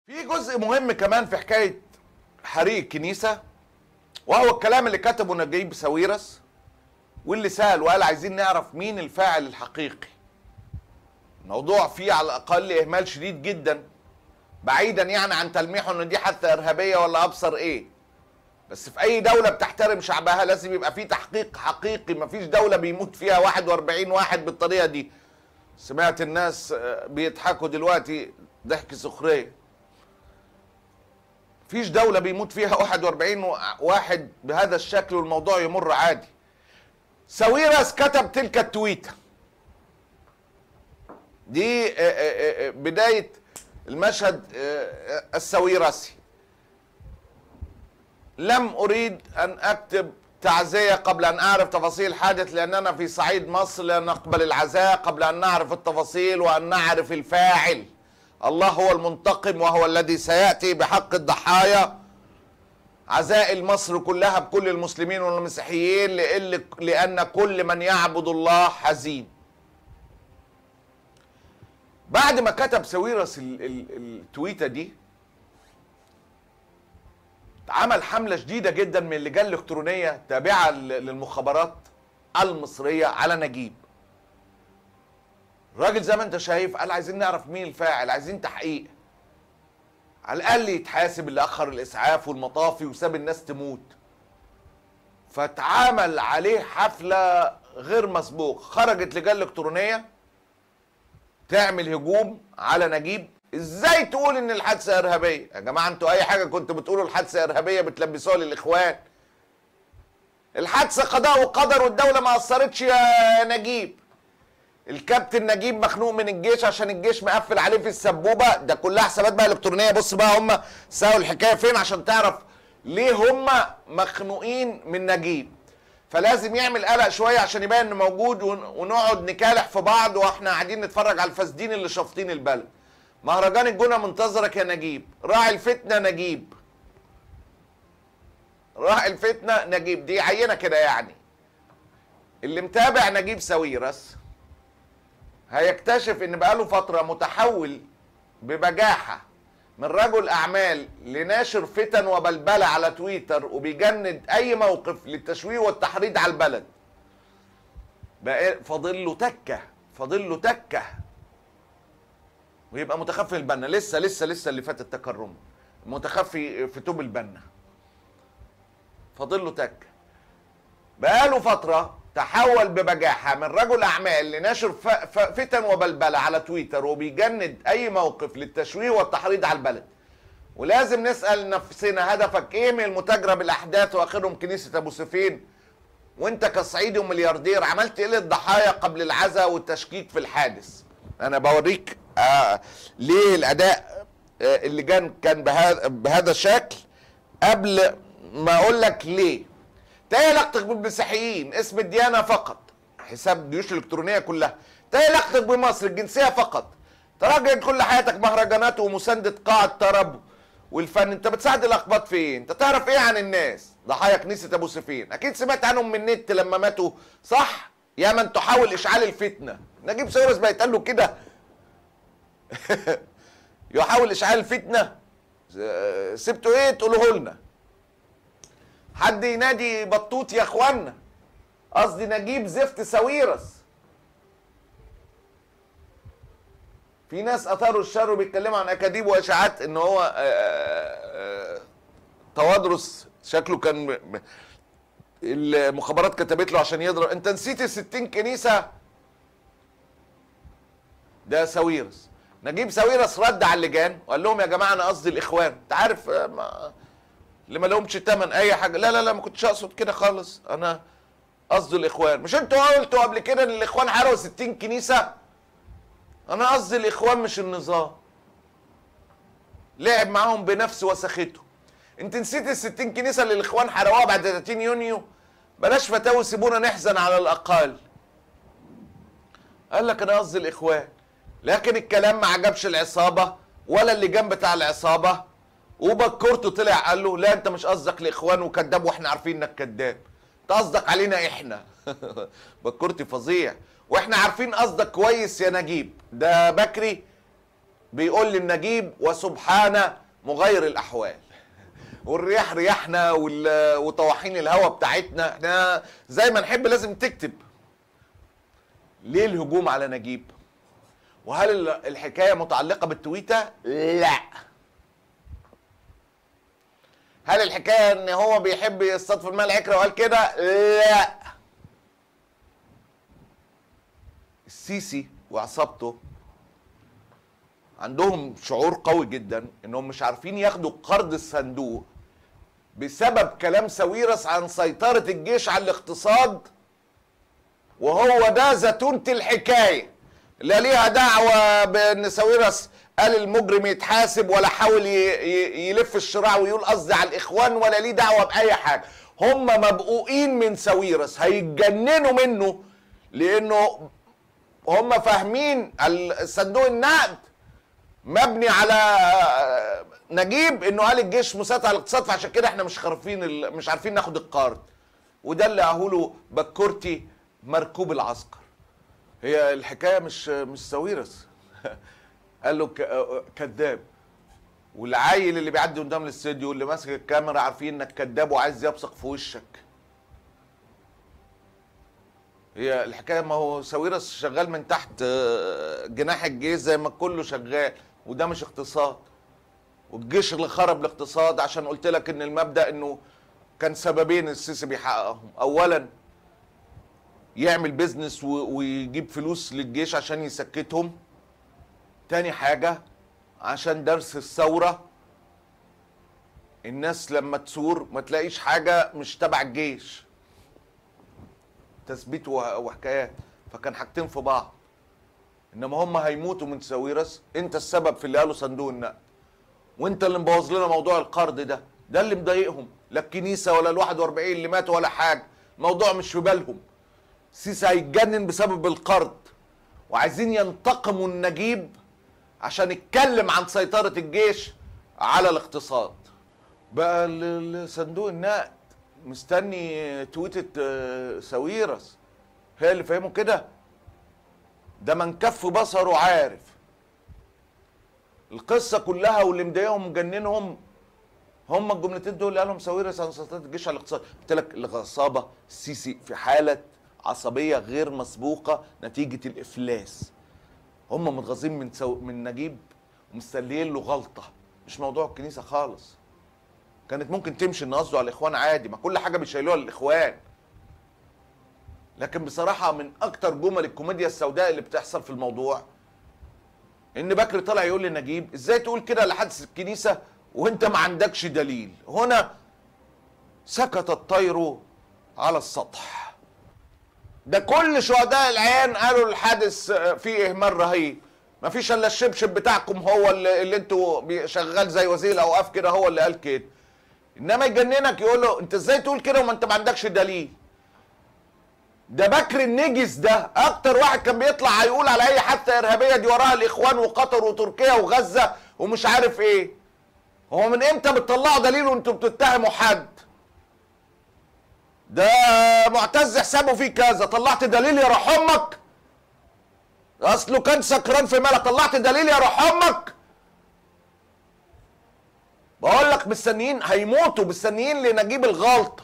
في جزء مهم كمان في حكايه حريق الكنيسه وهو الكلام اللي كتبه نجيب ساويرس واللي سال وقال عايزين نعرف مين الفاعل الحقيقي الموضوع فيه على الاقل اهمال شديد جدا بعيدا يعني عن تلميحه ان دي حادثه ارهابيه ولا ابصر ايه بس في اي دوله بتحترم شعبها لازم يبقى في تحقيق حقيقي مفيش دوله بيموت فيها 41 واحد بالطريقه دي سمعت الناس آه، بيضحكوا دلوقتي ضحك سخريه مفيش دولة بيموت فيها 41 واحد بهذا الشكل والموضوع يمر عادي ساويرس كتب تلك التويتة دي آه، آه، آه، بداية المشهد آه، الساويرسي لم أريد أن أكتب تعزية قبل أن أعرف تفاصيل الحادث لأننا في صعيد مصر لا نقبل العزاء قبل أن نعرف التفاصيل وأن نعرف الفاعل الله هو المنتقم وهو الذي سيأتي بحق الضحايا عزاء مصر كلها بكل المسلمين والمسيحيين لأن لأن كل من يعبد الله حزين بعد ما كتب ساويرس ال- ال- التويته دي عمل حملة شديدة جدا من اللجان الإلكترونية تابعة ل- للمخابرات المصرية على نجيب الراجل زي ما انت شايف قال عايزين نعرف مين الفاعل عايزين تحقيق على الأقل يتحاسب اللي أخر الإسعاف والمطافي وساب الناس تموت فاتعمل عليه حفلة غير مسبوق خرجت لجان إلكترونية تعمل هجوم على نجيب ازاي تقول ان الحادثه ارهابيه يا جماعه انتوا اي حاجه كنتوا بتقولوا الحادثه ارهابيه بتلبسوها للاخوان الحادثه قضاء وقدر والدوله ما اثرتش يا نجيب الكابتن نجيب مخنوق من الجيش عشان الجيش مقفل عليه في السبوبه ده كلها حسابات بقى الكترونيه بص بقى هم ساووا الحكايه فين عشان تعرف ليه هم مخنوقين من نجيب فلازم يعمل قلق شويه عشان يبان انه موجود ون- ونقعد نكالح في بعض واحنا قاعدين نتفرج على الفاسدين اللي شافطين البلد مهرجان الجونه منتظرك يا نجيب راعي الفتنه نجيب راعي الفتنه نجيب دي عينه كده يعني اللي متابع نجيب ساويرس هيكتشف ان بقاله فتره متحول ببجاحه من رجل اعمال لناشر فتن وبلبله على تويتر وبيجند اي موقف للتشويه والتحريض على البلد بقى فاضل له تكه فاضل له تكه ويبقى متخفي البنا لسه لسه لسه اللي فات التكرم متخفي في توب البنا فاضل له تكه بقاله فترة تحول ببجاحة من رجل أعمال لناشر ف- ف- فتن وبلبلة على تويتر وبيجند أي موقف للتشويه والتحريض على البلد ولازم نسأل نفسنا هدفك إيه من المتاجرة بالأحداث وآخرهم كنيسة أبو سفين وأنت كصعيدي وملياردير عملت إيه للضحايا قبل العزاء والتشكيك في الحادث أنا بوريك آه ليه الأداء آه اللجان كان بهذا بهذا الشكل قبل ما أقول لك ليه تهي علاقتك بالمسيحيين اسم الديانة فقط حساب الجيوش الإلكترونية كلها تهي علاقتك بمصر الجنسية فقط تراجع كل حياتك مهرجانات ومساندة قاع الطرب والفن انت بتساعد الاقباط في ايه انت تعرف ايه عن الناس ضحايا كنيسة ابو سفين اكيد سمعت عنهم من النت لما ماتوا صح يا من تحاول اشعال الفتنة نجيب ساويرس بقى يتقال له كده يحاول اشعال الفتنة س- سبتوا ايه تقولوه لنا حد ينادي بطوط يا اخوانا قصدي نجيب زفت ساويرس في ناس اثاروا الشر وبيتكلموا عن اكاذيب واشاعات ان هو آه، آه، توادرس شكله كان م- م- المخابرات كتبت له عشان يضرب انت نسيت ال 60 كنيسه ده ساويرس نجيب ساويرس رد على اللجان وقال لهم يا جماعه انا قصدي الاخوان انت عارف آه، ما اللي ما لهمش تمن اي حاجه لا لا لا ما كنتش اقصد كده خالص انا قصدي الاخوان مش انتوا قلتوا قبل كده ان الاخوان حرقوا 60 كنيسه انا قصدي الاخوان مش النظام لعب معاهم بنفس وسخته انت نسيت ال 60 كنيسه اللي الاخوان حرقوها بعد 30 يونيو بلاش فتاوي سيبونا نحزن على الاقل قال لك انا قصدي الاخوان لكن الكلام ما عجبش العصابه ولا اللي جنب بتاع العصابه وبكرته طلع قال له لا انت مش قصدك الاخوان وكذاب واحنا عارفين انك كذاب انت قصدك علينا احنا بكرتي فظيع واحنا عارفين قصدك كويس يا نجيب ده بكري بيقول للنجيب وسبحان مغير الاحوال والرياح رياحنا وال- وطواحين الهواء بتاعتنا احنا زي ما نحب لازم تكتب ليه الهجوم على نجيب وهل ال- الحكايه متعلقه بالتويته لا هل الحكايه ان هو بيحب يصطاد في الماء العكره وقال كده لا السيسي وعصابته عندهم شعور قوي جدا انهم مش عارفين ياخدوا قرض الصندوق بسبب كلام ساويرس عن سيطرة الجيش على الاقتصاد وهو ده زتونة الحكاية لا ليها دعوة بان ساويرس قال المجرم يتحاسب ولا حاول ي- ي- يلف الشراع ويقول قصدي على الاخوان ولا ليه دعوة بأي حاجة هم مبقوقين من ساويرس هيتجننوا منه لانه هم فاهمين الصندوق النقد مبني على نجيب انه قال الجيش مسيطر على الاقتصاد فعشان كده احنا مش عارفين ال- مش عارفين ناخد القرض وده اللي اهوله بكورتي مركوب العسكر هي الحكايه مش مش ساويرس قال له ك- كذاب والعيل اللي بيعدي قدام الاستوديو اللي ماسك الكاميرا عارفين انك كذاب وعايز يبصق في وشك هي الحكايه ما هو ساويرس شغال من تحت آه، جناح الجيش زي ما كله شغال وده مش اقتصاد والجيش اللي خرب الاقتصاد عشان قلت لك ان المبدا انه كان سببين السيسي بيحققهم اولا يعمل بيزنس و- ويجيب فلوس للجيش عشان يسكتهم تاني حاجه عشان درس الثوره الناس لما تثور ما تلاقيش حاجه مش تبع الجيش تثبيت وح- وحكايات فكان حاجتين في بعض انما هم هيموتوا من ساويرس انت السبب في اللي قالوا صندوق النقد وانت اللي مبوظ لنا موضوع القرض ده ده اللي مضايقهم لا الكنيسه ولا ال 41 اللي ماتوا ولا حاجه الموضوع مش في بالهم سيسي هيتجنن بسبب القرض وعايزين ينتقموا النجيب عشان يتكلم عن سيطره الجيش على الاقتصاد بقى ال- ال- صندوق النقد مستني تويتة آه، ساويرس هي اللي فهمه كده ده من كف بصره عارف القصة كلها واللي مضايقهم ومجننهم هم الجملتين دول اللي قالهم ساويرس عن سيطرة الجيش على الاقتصاد قلت لك العصابة السيسي في حالة عصبية غير مسبوقة نتيجة الإفلاس هم متغاظين من سو... من نجيب ومستنيين له غلطة مش موضوع الكنيسة خالص كانت ممكن تمشي ان قصده على الاخوان عادي ما كل حاجه بيشيلوها للاخوان لكن بصراحه من اكتر جمل الكوميديا السوداء اللي بتحصل في الموضوع ان بكر طلع يقول لنجيب ازاي تقول كده لحادث الكنيسه وانت ما عندكش دليل هنا سكت الطير على السطح ده كل شهداء العيان قالوا الحادث آه، فيه اهمال رهيب ما فيش الا الشبشب بتاعكم هو اللي, اللي انتوا بي- شغال زي وزير الاوقاف كده هو اللي قال كده انما يجننك يقول له انت ازاي تقول كده وما انت ما عندكش دليل ده بكر النجس ده اكتر واحد كان بيطلع هيقول على اي حادثه ارهابيه دي وراها الاخوان وقطر وتركيا وغزه ومش عارف ايه هو من امتى بتطلعوا دليل وانتوا بتتهموا حد ده معتز حسابه فيه كذا طلعت دليل يا روح امك اصله كان سكران في مالك طلعت دليل يا روح امك بقول لك مستنيين هيموتوا مستنيين لنجيب الغلطه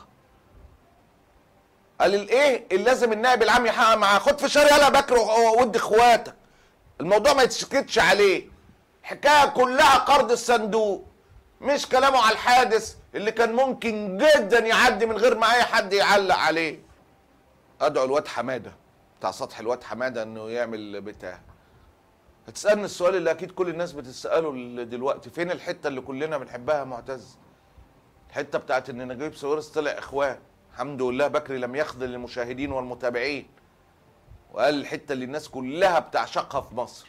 قال الايه اللي لازم النائب العام يحقق معاه خد في شارع يلا بكر ود اخواتك الموضوع ما يتسكتش عليه الحكايه كلها قرض الصندوق مش كلامه على الحادث اللي كان ممكن جدا يعدي من غير ما اي حد يعلق عليه ادعو الواد حماده بتاع سطح الواد حماده انه يعمل بتاع هتسالني السؤال اللي اكيد كل الناس بتساله دلوقتي فين الحته اللي كلنا بنحبها يا معتز الحته بتاعت ان نجيب ساويرس طلع اخوان الحمد لله بكري لم يخذل المشاهدين والمتابعين وقال الحته اللي الناس كلها بتعشقها في مصر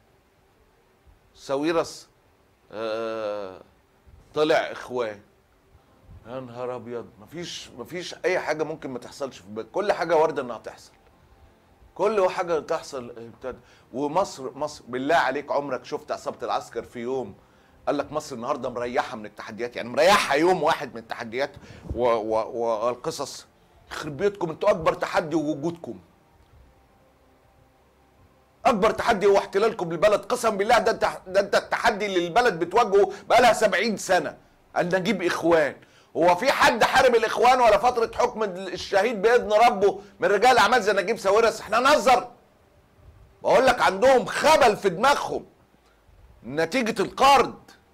ساويرس آه طلع اخوان يا نهار ابيض مفيش مفيش اي حاجه ممكن ما تحصلش في بالك كل حاجه وارده انها تحصل كل حاجه تحصل ابتدى ومصر مصر بالله عليك عمرك شفت عصابه العسكر في يوم قال لك مصر النهارده مريحه من التحديات يعني مريحه يوم واحد من التحديات و- و- والقصص يخرب بيتكم انتوا اكبر تحدي وجودكم اكبر تحدي هو احتلالكم للبلد قسم بالله ده انت ده انت التحدي اللي البلد بتواجهه بقالها 70 سنه ان نجيب اخوان هو في حد حارب الاخوان ولا فتره حكم الشهيد باذن ربه من رجال اعمال زي نجيب ساويرس احنا نهزر بقول لك عندهم خبل في دماغهم نتيجه القرض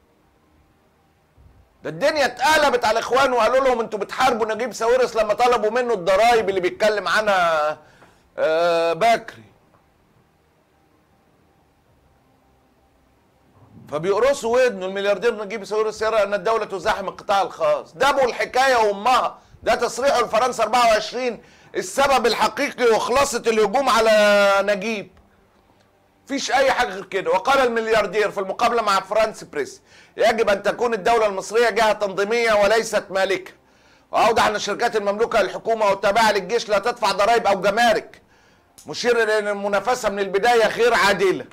ده الدنيا اتقلبت على الاخوان وقالوا لهم انتوا بتحاربوا نجيب ساويرس لما طلبوا منه الضرايب اللي بيتكلم عنها آه بكري فبيقرصوا ودنه الملياردير نجيب ساويرس يرى ان الدوله تزاحم القطاع الخاص ده ابو الحكايه وامها ده تصريحه لفرنسا 24 السبب الحقيقي وخلاصه الهجوم على نجيب فيش اي حاجه غير كده وقال الملياردير في المقابله مع فرانس بريس يجب ان تكون الدوله المصريه جهه تنظيميه وليست مالكه واوضح ان الشركات المملوكه للحكومه والتابعه للجيش لا تدفع ضرائب او جمارك مشير الى ان المنافسه من البدايه غير عادله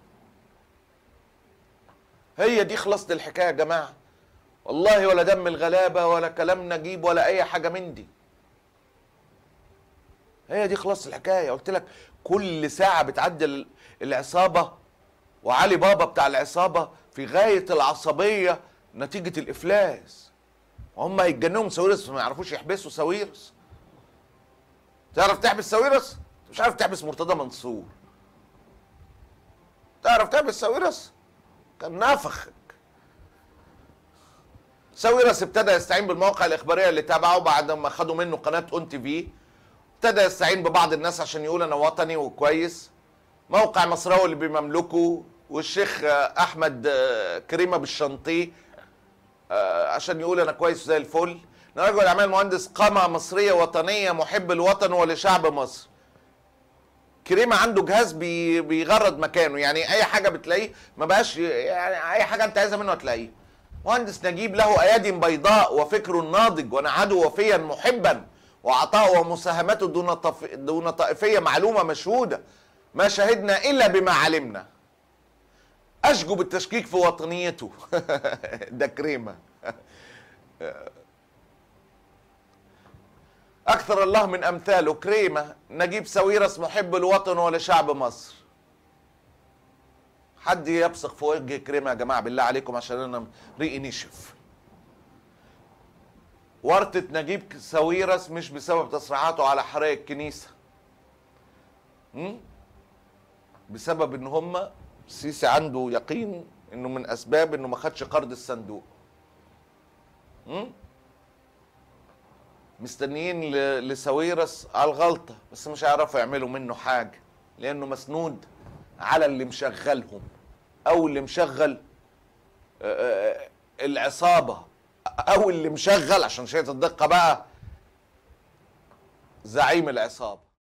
هي دي خلاصه الحكايه يا جماعه والله ولا دم الغلابه ولا كلام نجيب ولا اي حاجه من دي هي دي خلاص الحكايه قلت لك كل ساعه بتعدي العصابه وعلي بابا بتاع العصابه في غايه العصبيه نتيجه الافلاس وهم هيتجننوا من ساويرس ما يعرفوش يحبسوا ساويرس تعرف تحبس ساويرس مش عارف تحبس مرتضى منصور تعرف تحبس ساويرس كان نافخك ساويرس ابتدى يستعين بالمواقع الاخباريه اللي تابعه بعد ما خدوا منه قناه اون تي في ابتدى يستعين ببعض الناس عشان يقول انا وطني وكويس موقع مصراوي اللي بمملكه والشيخ احمد كريمه بالشنطي عشان يقول انا كويس زي الفل رجل اعمال مهندس قامه مصريه وطنيه محب الوطن ولشعب مصر كريمه عنده جهاز بي بيغرد مكانه يعني اي حاجه بتلاقيه ما بقاش يعني اي حاجه انت عايزها منه هتلاقيه مهندس نجيب له ايادي بيضاء وفكر ناضج ونعده وفيا محبا وعطاء ومساهمته دون طف... دون طائفيه معلومه مشهوده ما شهدنا الا بما علمنا اشجب التشكيك في وطنيته ده كريمه اكثر الله من امثاله كريمه نجيب ساويرس محب الوطن ولشعب مصر حد يبصق في وجه كريمه يا جماعه بالله عليكم عشان انا ريقي نشف ورطة نجيب ساويرس مش بسبب تصريحاته على حرائق الكنيسة م? بسبب ان هم السيسي عنده يقين انه من اسباب انه ما خدش قرض الصندوق م? مستنيين لساويرس على الغلطة بس مش هيعرفوا يعملوا منه حاجة لانه مسنود على اللي مشغلهم او اللي مشغل العصابة او اللي مشغل عشان شيء الدقة بقى زعيم العصابة